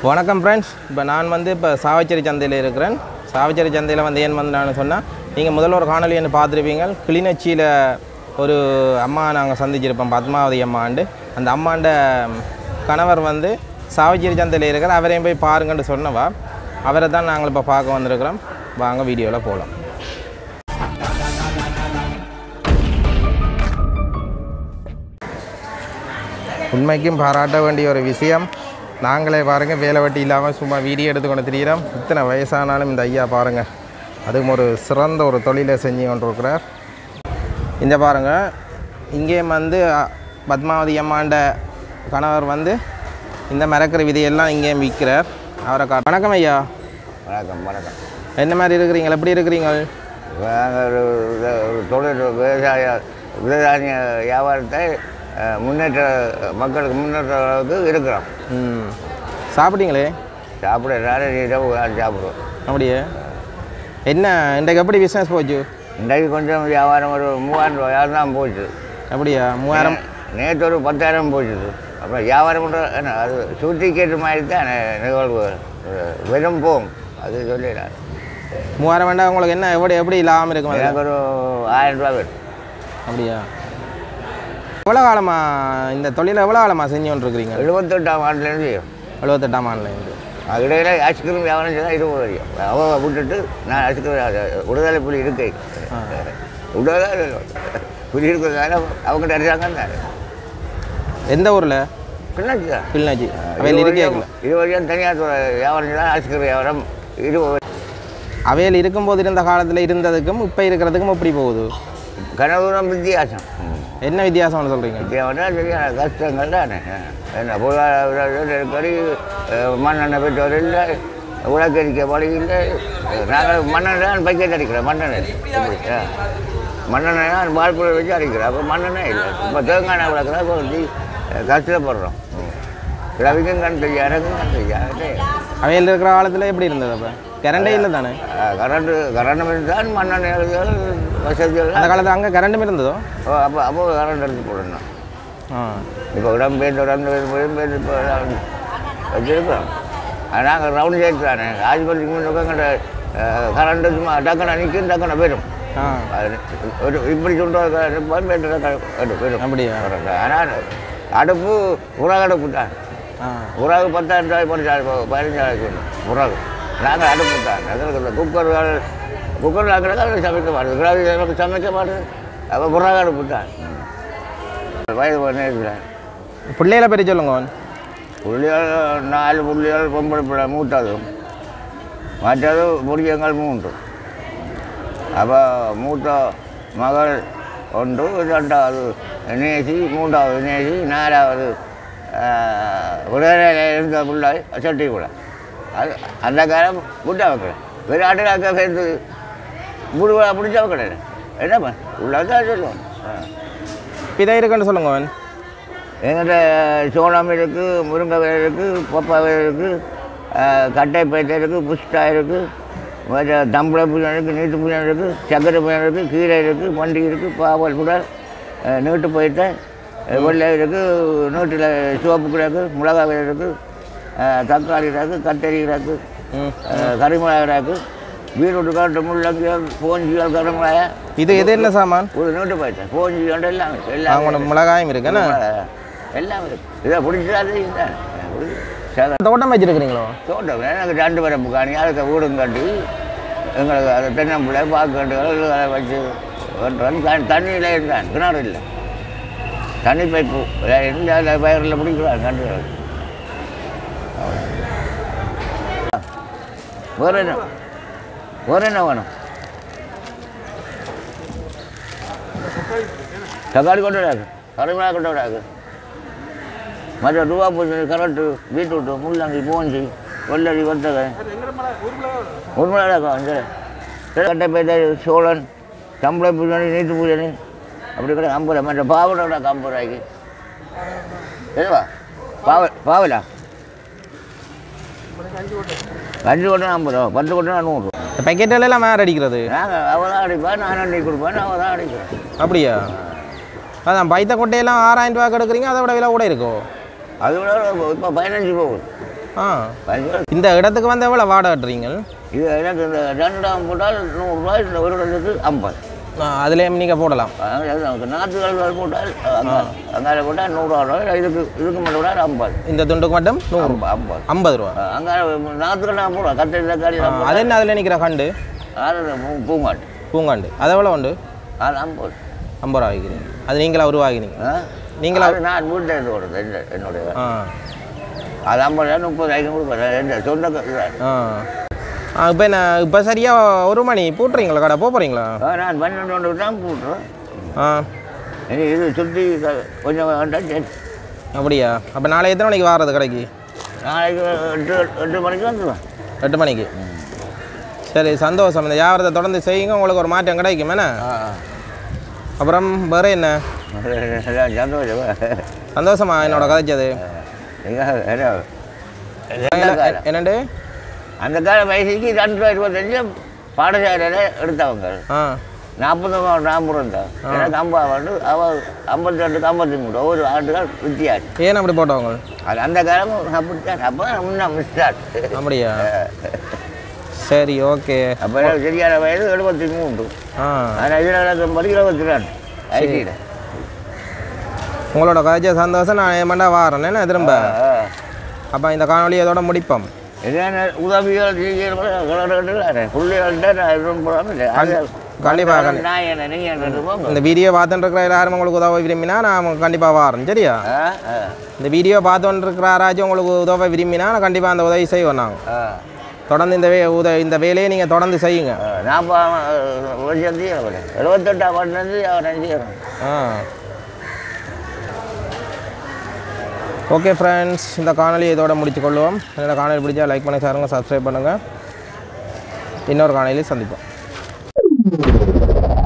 வணக்கம் ஃப்ரெண்ட்ஸ் இப்போ நான் வந்து இப்போ சாவச்சேரி சந்தையில் இருக்கிறேன் சாவச்சேரி சந்தையில் வந்து ஏன் வந்து நான் சொன்னால் நீங்கள் முதல்ல ஒரு காணொலி என்ன பார்த்துருப்பீங்க கிளிநொச்சியில் ஒரு அம்மா நாங்கள் சந்திச்சிருப்போம் பத்மாவதி அம்மாண்டு அந்த அம்மாண்ட கணவர் வந்து சாவச்சேரி சந்தையில் இருக்கிற அவரையும் போய் பாருங்கன்னு சொன்னவா அவரை தான் நாங்கள் இப்போ பார்க்க வந்திருக்கிறோம் வாங்க வீடியோவில் போகலாம் உண்மைக்கும் பாராட்ட வேண்டிய ஒரு விஷயம் நாங்களே பாருங்கள் வேலை வெட்டி இல்லாமல் சும்மா வீடியோ எடுத்துக்கொண்டு திரியிறோம் இத்தனை வயசானாலும் இந்த ஐயா பாருங்கள் அதுவும் ஒரு சிறந்த ஒரு தொழிலை செஞ்சு கொண்டிருக்கிறார் இந்த பாருங்கள் இங்கேயும் வந்து அ, பத்மாவதி அம்மாண்ட கணவர் வந்து இந்த மரக்கறி விதையெல்லாம் இங்கேயும் விற்கிறார் அவரை கா வணக்கம் ஐயா வணக்கம் வணக்கம் என்ன மாதிரி இருக்கிறீங்க எப்படி இருக்கிறீங்க நாங்கள் ஒரு இது- ஒரு தொழில் விவசாய விவசாய வியாபாரத்தை அஹ், முன்னேற்ற மக்களுக்கு முன்னேற்ற அளவுக்கு இருக்கிறோம் ம் சாப்பிட்டீங்களே சாப்பிட நேரம் இரவு காலம் சாப்பிடுவோம் அப்படியே என்ன இன்றைக்கு எப்படி பிஸ்னஸ் போச்சு இன்றைக்கு கொஞ்சம் வியாபாரம் ஒரு மூவாயிரம் ரூபாய் தான் போச்சு அப்படியா மூவாயிரம் நேற்று ஒரு பத்தாயிரம் போச்சுது அப்புறம் வியாபாரம் பண்ணுற என்ன அது சூட்டிக்கேட்டு மாதிரி தான் நிகழ்வு அஹ், வெறும் போகும் அது சொல்லிடுறேன் மூவாயிரம் வேண்டாம் உங்களுக்கு என்ன எப்படி எப்படி லாபம் இருக்கும் அதுல? எனக்கு ஒரு ஆயிரம் ரூபா வேணும் அப்படியா எவ்வளோ காலமாக இந்த தொழிலை எவ்வளோ காலமாக செஞ்சு கொண்டிருக்கிறீங்க எழுபத்தெட்டாம் ஆண்டுலேருந்து எழுபத்தெட்டாம் ஆண்டுலேருந்து அது இடையில ஐஸ்கிரீம் வியாபாரம் செய்தால் இருபது வரைக்கும் அவ விட்டுட்டு நான் ஐஸ்கிரீம் விடுதலை புலி இருக்கு விடுதலை புலி இருக்கிறதால அவங்க அடிச்சாங்க எந்த ஊரில் பின்னாச்சு தான் கிளிநொச்சி அவையில் இருக்கே இருபது வருஷம் தனியார் துறை வியாபாரம் செய்தால் ஐஸ்கிரீம் வியாபாரம் இருபது அவையில் இருக்கும்போது இருந்த காலத்தில் இருந்ததுக்கும் இப்போ இருக்கிறதுக்கும் எப்படி போகுது கனவுரம் வித்தியாசம் என்ன வித்தியாசம்னு சொல்கிறீங்க வித்தியாசம்னா சரியான கஷ்டங்கள் தானே என்ன பொருளாதார நெருக்கடி அஹ், மண்ணெண்ணெய் பெற்றோர் இல்லை உலக்கரிக்க வழி இல்லை நாங்கள் மண்ணெண்ணெய் தான் பைக்கெட் அடிக்கிறோம் மண்ணெண்ணெய் எப்படி ஆ. மண்ணெண்ணெய் தான் வாழ்ப்புல வச்சு அடிக்கிறோம் அப்போ மண்ணெண்ணெய் இல்லை இப்போ தேங்காய் எண்ணெய் விளக்குறா இப்போ வந்து கஷ்டப்படுறோம் ரவிக்கும் கண் தெரியும் எனக்கும் கண் தெரியும் அவையில் இருக்கிற காலத்தில் எப்படி இருந்தது அப்போ கரண்டே இல்லை தானே கரண்ட் கரண்ட் தான் மண்ணெண்ணெய் வசதிகள் அந்த காலத்தில் அங்கே கரண்டும் இருந்ததோ அப்போ அப்போ கரண்ட் எடுத்து போடணும் ஆ இப்போ இடம்பெயர்ந்து இடம்பெயர்ந்து இடம்பெயர்ந்து இப்போ வச்சுருக்கோம் நாங்கள் ரவுண்ட் சேர்த்து தானே ஆஸ்பத்திரிக்கு முன்னுக்கு எங்கள்கிட்ட கரண்ட் சும்மா டக்குன்னு நிற்கும் டக்குன்னு போயிடும் ஆ அது ஒரு இப்படி சொல்கிற போயிடும் அப்படியா ஆனால் அடுப்பு உரக அடுப்பு தான் ஆ உரகு பத்தாயிரம் ரூபாய் படிச்சாரு பதினஞ்சாயிரம் வரும் உரகு நாங்கள் அடுப்பு தான் எங்களுக்கு இந்த குக்கர்கள் குக்கர் ஆக்கிறதுக்கு சமைக்க மாட்டேது கிராவி எனக்கு சமைக்க மாட்டேது அப்போ உரக அடுப்பு தான் வயது பண்ணிருக்கிறேன் பிள்ளைகளை பற்றி சொல்லுங்க புள்ளிகள் நாலு புள்ளிகள் பொம்பளை பிள்ளை மூத்ததும் மற்றது புரியங்கள் மூன்று அப்போ மூத்த மகள் ஒன்று ரெண்டாவது நேசி மூன்றாவது நேசி நாலாவது விடுதலையில் இருந்த பிள்ளை சட்டி கூட அது அந்த காலம் புட்டா வைக்கல விராட்டு அக்கா சேர்ந்து முடுவா பிடிச்சா வைக்கல என்னப்பா உள்ளதான் சொல்லுவோம் ஆ பிதை இருக்குன்னு சொல்லுங்க எங்கிட்ட சோளம் இருக்குது முருங்கை விதை இருக்குது பப்பா விதை இருக்குது கட்டை பைத்தை இருக்குது புஷ்டா இருக்குது மற்ற தம்பளை பூஜை இருக்குது நீட்டு பூஜை இருக்குது சக்கரை பூஜை இருக்குது கீரை இருக்குது மண்டி இருக்குது பாவல் கூட அஹ், நீட்டு பைத்தை அஹ், வெள்ளை இருக்குது நீட்டில் சிவப்பு கூட இருக்குது மிளகா விதை இருக்குது அஹ், தக்காளி இருக்குது கத்தரி இருக்குது ம் கறிமிளகா இருக்குது பீட்ரூட்டு கரண்டு முள்ளங்கிகள் போஞ்சிகள் கருமிளகா இது எது என்ன சாமான் ஒரு நீட்டு பைத்தை போஞ்சி கண்டு எல்லாமே எல்லாமே அவங்களோட மிளகாயும் இருக்குண்ணா எல்லாம் இருக்கு இதை பிடிச்சாது தோட்டம் வச்சிருக்கிறீங்களோ தோட்டம் எனக்கு ரெண்டு பேரை காணி அதுக்கு வீடும் கட்டி எங்களுக்கு அது தென்னம்பிள்ளை பாக்கட்டுகள் அதை வச்சு வெட்டுறோம் தண்ணி தண்ணியில் இருந்தான் கிணறு இல்லை தண்ணி பைப்பு இருந்து அதில் பயிரில் பிடிக்கிறாங்க கண்டு வேறு என்ன வேறு என்ன வேணும் தக்காளி கொண்டு வராது கருமிளா கொண்டு வராது மற்ற ரூபா பூச்சி கரண்ட்டு பீட்ரூட்டு முள்ளங்கி பூஞ்சி வெள்ளரி வத்தகை ஒரு மணி நேரம் இந்த கட்டை பேட்டை சோழன் சம்பளை பூஜனி நீட்டு பூஜனி அப்படி கூட ஐம்பது மற்ற பாவலோட ஐம்பது ரூபாய்க்கு எதுவா பாவ பாவலா அஞ்சு கொட்டை ஐம்பது ரூபா பத்து கொட்டை நூறுரூவா இந்த பேக்கெட்டில் எல்லாம் மேலே அடிக்கிறது நாங்கள் அவள் தான் அடிப்பேன் நான் அன்னைக்கு கொடுப்பேன் அவள் தான் அடிப்பேன் அப்படியா அதான் பைத்த கொட்டையெல்லாம் ஆறாயிரம் ரூபா எடுக்கிறீங்க அதை விட விலை கூட இருக்கும் அது விட இப்போ பதினஞ்சு போகுது ஆ பதினஞ்சு ரூபா இந்த இடத்துக்கு வந்து எவ்வளோ வாடகை கட்டுறீங்க இது எனக்கு இந்த ரெண்டாம் போட்டால் நூறுரூவா இந்த ஒரு இடத்துக்கு ஐம்பது அதுலேயும் நீங்கள் போடலாம் நாற்றுகள் போட்டால் அங்கே அங்கால போட்டால் நூறுரூவா ரூபாய் இதுக்கு இதுக்கு மட்டும் விட ஐம்பது இந்த துண்டுக்கு மட்டும் நூறு ஐம்பது ஐம்பது ஐம்பது ரூபா அங்கே நாற்றுகள் நான் போடுவேன் கத்திரி தக்காளி ஆ, அது என்ன அதில் நிற்கிற கண்டு அது பூ- பூங்காட்டு பூங்காண்டு அது எவ்வளோ உண்டு அது ஐம்பது ஐம்பது ரூபா வைக்கிறீங்க அது நீங்களா உருவாகினீங்க ஆ? நீங்களா அது நான் வீட்டில் இருந்து கொடுத்தேன் என்ன என்னுடைய ஆ அது ஐம்பது ரூபா முப்பது ஐநூறு கொடுப்பேன் என்ன சொந்த க- இதுதான். ஆ ஆ இப்போ என்ன இப்போ சரியாக ஒரு மணி பூட்டுறீங்களா கடை போக போகிறீங்களா ஆ, நான் பன்னெண்டு ஒன்று தான் போட்டுறேன் ஆ இனி இது சுற்றி க- கொஞ்சம் வேண்டாம் சரி அப்படியா அப்போ நாளை எத்தனை மணிக்கு வாரது கடைக்கு நாளைக்கு எட்டு எட்டு மணிக்கு வந்துடுவேன் எட்டு மணிக்கு சரி சந்தோஷம் இந்த வியாபாரத்தை தொடர்ந்து செய்யுங்க உங்களுக்கு ஒரு மாற்றம் கிடைக்கும் என்ன ஆ அப்புறம் வேறு என்ன ஆ. சந்தோஷம் சந்தோஷமா என்னோட கதைச்சது எங்க என்ன எந்த காலம்? என்னண்டு அந்த கால வயசுக்கு ரெண்டு ரூபா இருபத்தஞ்சு பாடசாலையில் எடுத்தவங்க ஆ நாற்பது நாற்பது இருந்தான் எனக்கு ஐம்பது ஆண்டு அவ ஐம்பத்தி ரெண்டுக்கு ஐம்பத்தி மூணு ஒவ்வொரு ஆண்டுகள் வித்தியாசம் ஏன் அப்படி போட்டவங்க அது அந்த காலமும் அப்படித்தான் அப்போ முன்ன மிஸ்டாட் அப்படியா சரி ஓகே அப்போ சரியான வயது எழுபத்தி மூன்று ஆ ஆனால் இதில் எனக்கு படி இருபத்தி ரெண்டு ஐடியில் உங்களோட கதைச்ச சந்தோஷம் நான் ஏமாண்டா வாரேன் என்ன திரும்ப அப்போ இந்த காணொலி இதோட முடிப்போம் என்னென்ன உதவிகள் செய்கிறவங்க பிள்ளைகள்கிட்ட நான் எதுவும் போடாமல் இல்லை அது கண்டிப்பா, கண்டி- நான் என்ன நீங்கள் என்ன போங்க இந்த வீடியோ பார்த்துட்டு இருக்கிற எல்லாரும் உங்களுக்கு உதவ விரும்பினா நான் கண்டிப்பாக வாரேன் சரியா ஆ ஆ இந்த வீடியோ பார்த்துட்டு இருக்கிற யாராச்சும் உங்களுக்கு உதவ விரும்பினா நான் கண்டிப்பாக அந்த உதவி செய்வோம் நாங்கள் ஆ தொடர்ந்து இந்த வே உத இந்த வேலையை நீங்கள் தொடர்ந்து செய்யுங்க நான் வருஷம் செய்யறேன் எழுபத்தெட்டாம் ஆண்டுலேருந்து அவன் செய்யறேன் ஆ ஓகே ஃப்ரெண்ட்ஸ் இந்த காணொலி இதோட முடித்துக்கொள்வோம் இந்த காணொலி பிடிச்சா லைக் பண்ணி சாருங்க சப்ஸ்கிரைப் பண்ணுங்கள் இன்னொரு காணொலியில் சந்திப்போம்